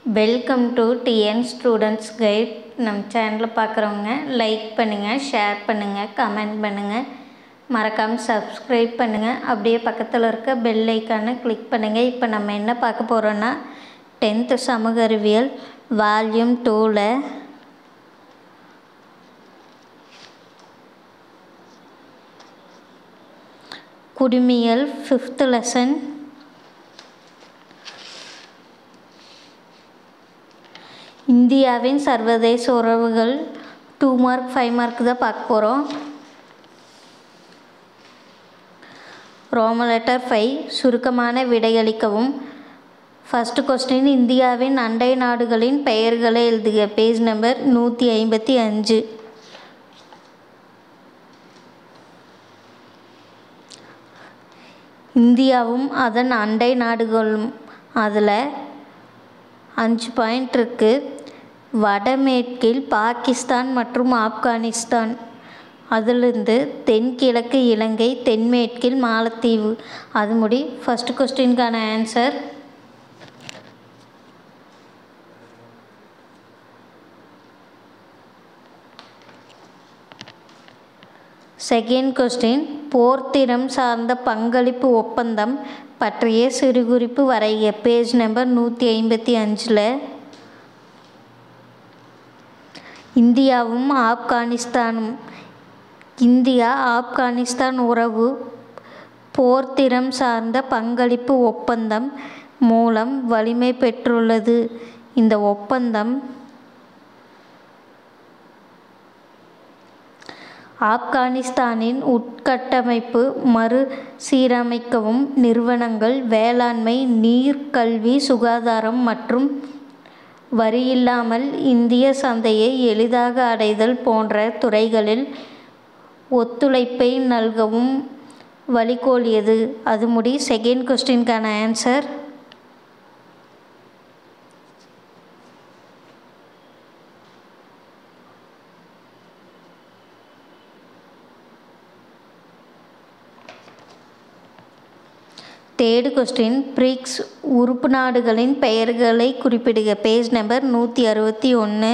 welcome to TN students guide நம்ம சேனலில் பார்க்குறவங்க லைக் பண்ணுங்கள் ஷேர் பண்ணுங்கள் கமெண்ட் பண்ணுங்கள் மறக்காமல் சப்ஸ்கிரைப் பண்ணுங்கள் அப்படியே பக்கத்தில் இருக்க பெல் ஐக்கானை கிளிக் பண்ணுங்கள் இப்போ நம்ம என்ன பார்க்க போகிறோன்னா டென்த்து சமூக அறிவியல் வால்யூம் டூவில் குடிமியல் ஃபிஃப்த் லெசன் இந்தியாவின் சர்வதேச உறவுகள் டூ மார்க் ஃபைவ் மார்க் தான் பார்க்க போகிறோம் ரோம லெட்டர் ஃபைவ் சுருக்கமான விடையளிக்கவும் ஃபஸ்ட்டு கொஸ்டின் இந்தியாவின் அண்டை நாடுகளின் பெயர்களை எழுதுக பேஜ் நம்பர் நூற்றி ஐம்பத்தி அஞ்சு இந்தியாவும் அதன் அண்டை நாடுகளும் அதில் அஞ்சு பாயிண்ட் இருக்குது வடமேற்கில் பாகிஸ்தான் மற்றும் ஆப்கானிஸ்தான் அதிலிருந்து தென்கிழக்கு இலங்கை தென்மேற்கில் மாலத்தீவு அது முடி ஃபஸ்ட்டு கொஸ்டினுக்கான ஆன்சர் செகண்ட் கொஸ்டின் போர்த்திறம் சார்ந்த பங்களிப்பு ஒப்பந்தம் பற்றிய சிறுகுறிப்பு வரைக பேஜ் நம்பர் நூற்றி ஐம்பத்தி அஞ்சில் இந்தியாவும் ஆப்கானிஸ்தானும் இந்தியா ஆப்கானிஸ்தான் உறவு போர்த்திறம் சார்ந்த பங்களிப்பு ஒப்பந்தம் மூலம் வலிமை பெற்றுள்ளது இந்த ஒப்பந்தம் ஆப்கானிஸ்தானின் உட்கட்டமைப்பு மறு சீரமைக்கவும் நிறுவனங்கள் வேளாண்மை நீர் கல்வி சுகாதாரம் மற்றும் வரியில்லாமல் இந்திய சந்தையை எளிதாக அடைதல் போன்ற துறைகளில் ஒத்துழைப்பை நல்கவும் வழிகோலியது அது முடி செகண்ட் கொஸ்டினுக்கான ஆன்சர் தேர்டு கொஸ்டின் பிரிக்ஸ் உறுப்பு நாடுகளின் பெயர்களை குறிப்பிடுக பேஜ் நம்பர் நூற்றி அறுபத்தி ஒன்று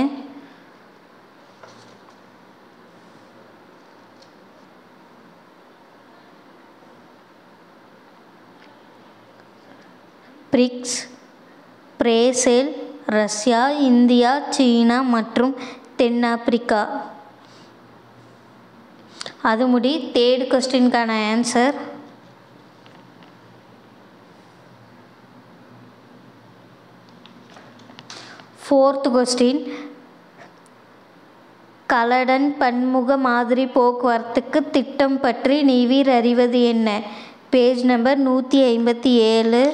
BRICS Brazil Russia India China மற்றும் தென்னாப்பிரிக்கா அது முடி தேர்டு கொஸ்டினுக்கான ஆன்சர் ஃபோர்த் கொஸ்டின் கலடன் பன்முக மாதிரி போக்குவரத்துக்கு திட்டம் பற்றி நீவீர் அறிவது என்ன பேஜ் நம்பர் நூற்றி ஐம்பத்தி ஏழு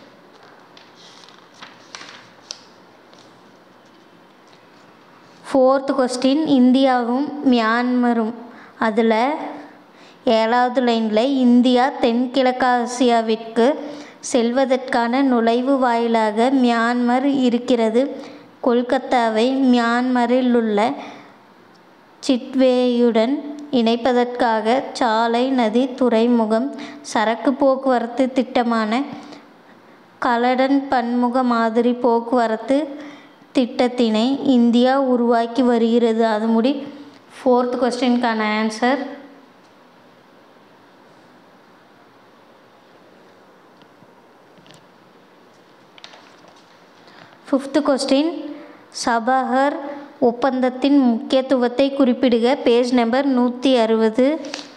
ஃபோர்த் கொஸ்டின் இந்தியாவும் மியான்மரும் அதில் ஏழாவது லைனில் இந்தியா தென்கிழக்காசியாவிற்கு செல்வதற்கான நுழைவு வாயிலாக மியான்மர் இருக்கிறது கொல்கத்தாவை மியான்மரில் உள்ள சிட்வேயுடன் இணைப்பதற்காக சாலை நதி துறைமுகம் சரக்கு போக்குவரத்து திட்டமான கலடன் பன்முக மாதிரி போக்குவரத்து திட்டத்தினை இந்தியா உருவாக்கி வருகிறது அது முடி ஃபோர்த் கொஸ்டினுக்கான ஆன்சர் ஃபிஃப்த்து கொஸ்டின் சபஹர் ஒப்பந்தத்தின் முக்கியத்துவத்தை குறிப்பிடுக பேஜ் நம்பர் நூற்றி அறுபது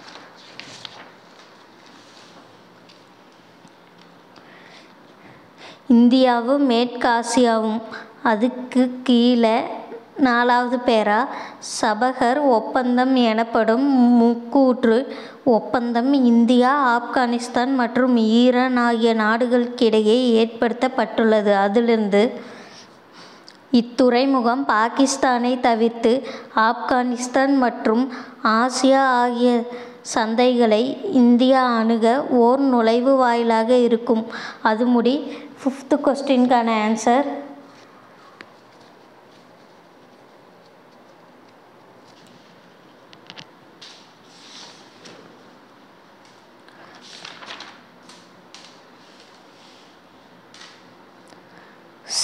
இந்தியாவும் மேற்காசியாவும் அதுக்கு கீழே நாலாவது பேரா சபகர் ஒப்பந்தம் எனப்படும் முக்கூற்று ஒப்பந்தம் இந்தியா ஆப்கானிஸ்தான் மற்றும் ஈரான் ஆகிய நாடுகளுக்கிடையே ஏற்படுத்தப்பட்டுள்ளது அதிலிருந்து இத்துறைமுகம் பாகிஸ்தானை தவிர்த்து ஆப்கானிஸ்தான் மற்றும் ஆசியா ஆகிய சந்தைகளை இந்தியா அணுக ஓர் நுழைவு வாயிலாக இருக்கும் அது முடி ஃபிஃப்த்து கொஸ்டினுக்கான ஆன்சர்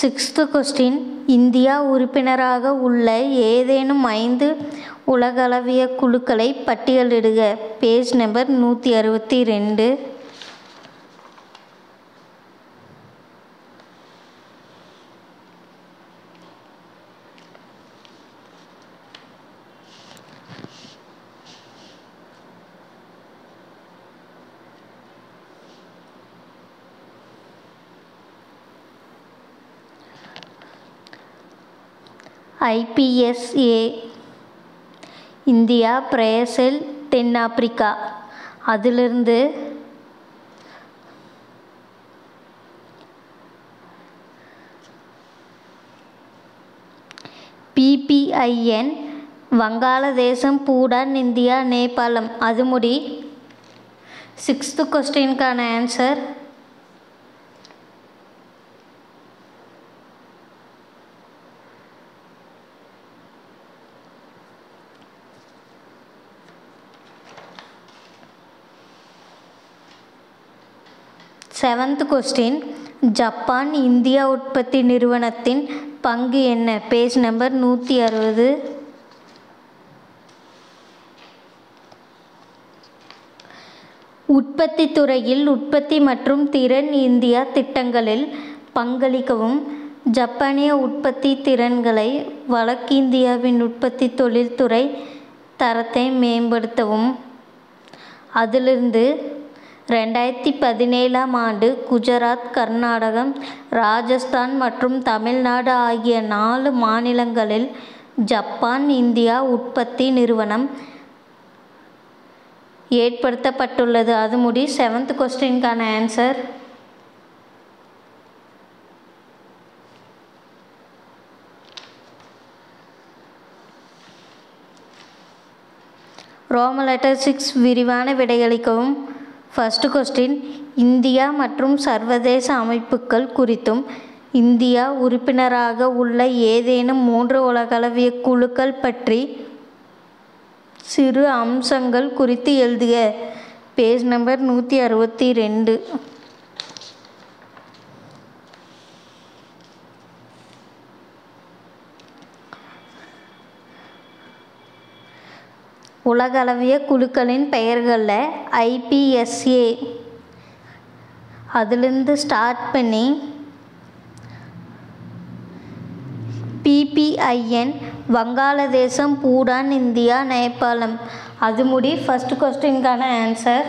சிக்ஸ்த்து கொஸ்டின் இந்தியா உறுப்பினராக உள்ள ஏதேனும் ஐந்து உலகளவிய குழுக்களை பட்டியலிடுக பேஜ் நம்பர் நூற்றி அறுபத்தி ரெண்டு ஐபிஎஸ்ஏ இந்தியா பிரேசில் தென்னாப்பிரிக்கா அதிலிருந்து பிபிஐஎன் வங்காளதேசம் பூடான் இந்தியா நேபாளம் அது முடி சிக்ஸ்த்து கொஸ்டினுக்கான answer seventh question Japan India உற்பத்தி நிறுவனத்தின் பங்கு என்ன பேஜ் நம்பர் நூற்றி அறுபது உற்பத்தி துறையில் உற்பத்தி மற்றும் திறன் இந்தியா திட்டங்களில் பங்களிக்கவும் ஜப்பானிய உற்பத்தி திறன்களை வடக்கிந்தியாவின் உற்பத்தி தொழில்துறை தரத்தை மேம்படுத்தவும் அதிலிருந்து ரெண்டாயிரத்தி பதினேழாம் ஆண்டு குஜராத் கர்நாடகம் ராஜஸ்தான் மற்றும் தமிழ்நாடு ஆகிய நாலு மாநிலங்களில் ஜப்பான் இந்தியா உற்பத்தி நிறுவனம் ஏற்படுத்தப்பட்டுள்ளது அது முடி செவன்த் கொஸ்டினுக்கான ஆன்சர் ரோம லெட்டர் சிக்ஸ் விரிவான விடையளிக்கவும் ஃபஸ்ட்டு கொஸ்டின் இந்தியா மற்றும் சர்வதேச அமைப்புகள் குறித்தும் இந்தியா உறுப்பினராக உள்ள ஏதேனும் மூன்று உலகளவிய குழுக்கள் பற்றி சிறு அம்சங்கள் குறித்து எழுதுக பேஜ் நம்பர் நூற்றி அறுபத்தி ரெண்டு உலகளவிய குழுக்களின் பெயர்களில் ஐபிஎஸ்ஏ அதுலேருந்து ஸ்டார்ட் பண்ணி பிபிஐஎன் வங்காளதேசம் பூடான் இந்தியா நேபாளம் அது முடி ஃபஸ்ட் கொஸ்டினுக்கான ஆன்சர்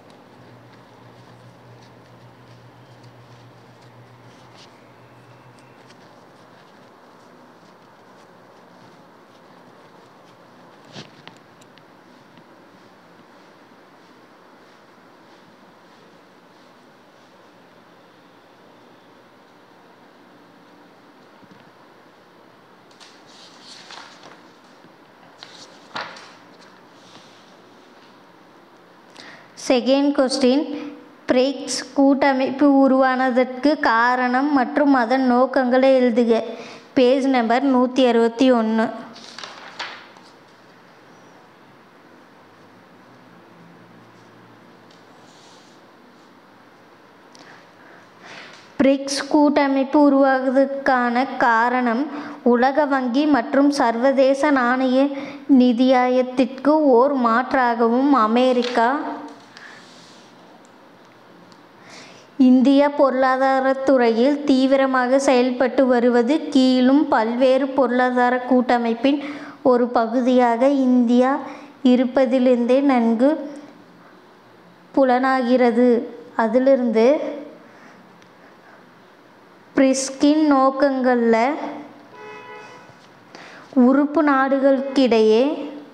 செகண்ட் கொஸ்டின் பிரிக்ஸ் கூட்டமைப்பு உருவானதற்கு காரணம் மற்றும் அதன் நோக்கங்களை எழுதுக பேஜ் நம்பர் நூற்றி அறுபத்தி ஒன்று பிரிக்ஸ் கூட்டமைப்பு உருவாகுவதற்கான காரணம் உலக வங்கி மற்றும் சர்வதேச நாணய நிதியாயத்திற்கு ஓர் மாற்றாகவும் அமெரிக்கா இந்திய பொருளாதாரத்துறையில் தீவிரமாக செயல்பட்டு வருவது கீழும் பல்வேறு பொருளாதார கூட்டமைப்பின் ஒரு பகுதியாக இந்தியா இருப்பதிலிருந்தே நன்கு புலனாகிறது அதிலிருந்து பிரிஸ்கின் நோக்கங்களில் உறுப்பு நாடுகளுக்கிடையே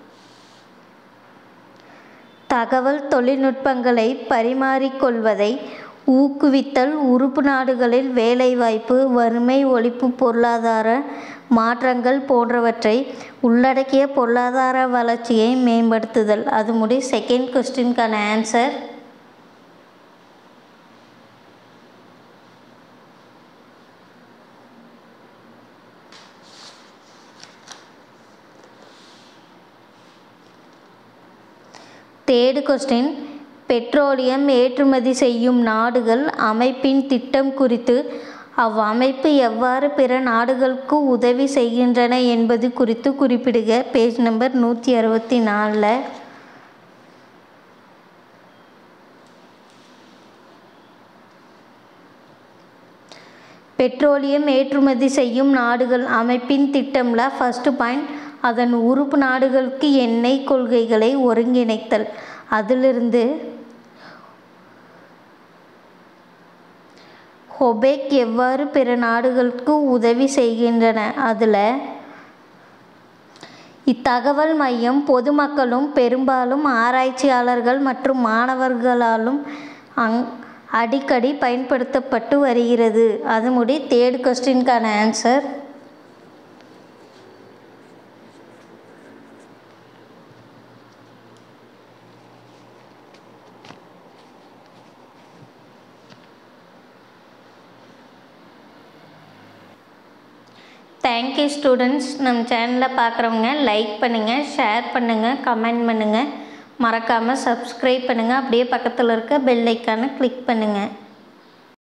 தகவல் தொழில்நுட்பங்களை பரிமாறிக்கொள்வதை ஊக்குவித்தல் உறுப்பு நாடுகளில் வேலைவாய்ப்பு வறுமை ஒழிப்பு பொருளாதார மாற்றங்கள் போன்றவற்றை உள்ளடக்கிய பொருளாதார வளர்ச்சியை மேம்படுத்துதல் அது முடி செகண்ட் கொஸ்டினுக்கான ஆன்சர் தேர்டு கொஸ்டின் பெட்ரோலியம் ஏற்றுமதி செய்யும் நாடுகள் அமைப்பின் திட்டம் குறித்து அவ்வமைப்பு எவ்வாறு பிற நாடுகளுக்கு உதவி செய்கின்றன என்பது குறித்து குறிப்பிடுக பேஜ் நம்பர் நூற்றி அறுபத்தி நாலில் பெட்ரோலியம் ஏற்றுமதி செய்யும் நாடுகள் அமைப்பின் திட்டம்ல ஃபஸ்ட்டு பாயிண்ட் அதன் உறுப்பு நாடுகளுக்கு எண்ணெய் கொள்கைகளை ஒருங்கிணைத்தல் அதிலிருந்து ஹொபேக் எவ்வாறு பிற நாடுகளுக்கு உதவி செய்கின்றன அதில் இத்தகவல் மையம் பொதுமக்களும் பெரும்பாலும் ஆராய்ச்சியாளர்கள் மற்றும் மாணவர்களாலும் அங் அடிக்கடி பயன்படுத்தப்பட்டு வருகிறது அது முடி தேர்ட் கொஸ்டின்கான ஆன்சர் தேங்க்யூ ஸ்டூடெண்ட்ஸ் நம்ம சேனலை பார்க்குறவங்க லைக் பண்ணுங்கள் ஷேர் பண்ணுங்கள் கமெண்ட் பண்ணுங்கள் மறக்காமல் சப்ஸ்கிரைப் பண்ணுங்கள் அப்படியே பக்கத்தில் இருக்க பெல் ஐக்கானை கிளிக் பண்ணுங்கள்